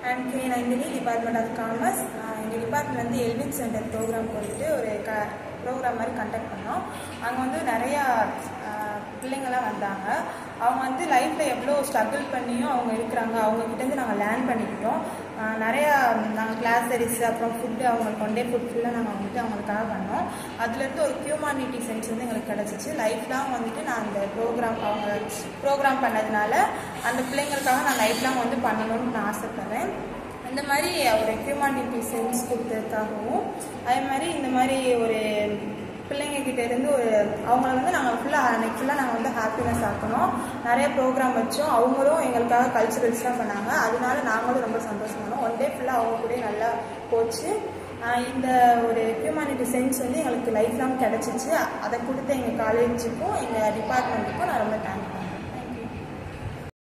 and K Nandini department of commerce எங்கள் department வந்து Elvin centre programme போயிட்டு ஒரு க ப்ரோக்ராம் மாதிரி கண்டக்ட் பண்ணோம் அங்கே வந்து நிறையா ஆஹ், பிள்ளைங்கள்லாம் வந்தாங்க அவங்க வந்து லைஃப்பில் எவ்வளோ ஸ்ட்ரகிள் பண்ணியும் அவங்க இருக்கிறாங்க அவங்கக்கிட்டேருந்து நாங்கள் லேர்ன் பண்ணிக்கிட்டோம் ஆஹ், நிறையா நாங்கள் கிளாஸ் சர்வீஸ் அப்புறம் ஃபுட்டு அவங்களுக்கு கொண்டே ஃபுட் ஃபுல்லாக நாங்கள் வந்துட்டு அவங்களுக்காக பண்ணோம் அதுலேருந்து ஒரு ஹியூமானிட்டி சென்ஸ் வந்து எங்களுக்கு கிடச்சிச்சு லைஃப் லாங் வந்துட்டு நான் அந்த ப்ரோக்ராம் அவங்க ப்ரோக்ராம் பண்ணதுனால அந்த பிள்ளைங்களுக்காக நான் லைஃப் லாங் வந்து பண்ணணும்னு நான் ஆசைப்பட்றேன் இந்த மாதிரி ஒரு ஹியூமானிட்டி சென்ஸ் கொடுத்ததுக்காகவும் அதே மாதிரி இந்த மாதிரி ஒரு பிள்ளைங்க கிட்ட இருந்து ஒரு அவங்கள வந்து நாங்கள் ஃபுல்லாக அன்னைக்கு ஃபுல்லாக நாங்கள் வந்து ஹாப்பினஸ் ஆக்கணும் நிறைய ப்ரோக்ராம் வச்சோம் அவங்களும் எங்களுக்காக கல்ச்சுரல்ஸ்லாம் பண்ணாங்க அதனால நாங்களும் ரொம்ப சந்தோஷமானோம் ஒன் டே ஃபுல்லாக அவங்க கூட நல்லா போச்சு ஆஹ் இந்த ஒரு ஹியூமானிட்டி சென்ஸ் வந்து எங்களுக்கு லைஃப் லாங் கிடச்சிச்சு அதை கொடுத்த எங்கள் காலேஜுக்கும் எங்கள் டிபார்ட்மெண்ட்டுக்கும் நான் ரொம்ப தேங்க்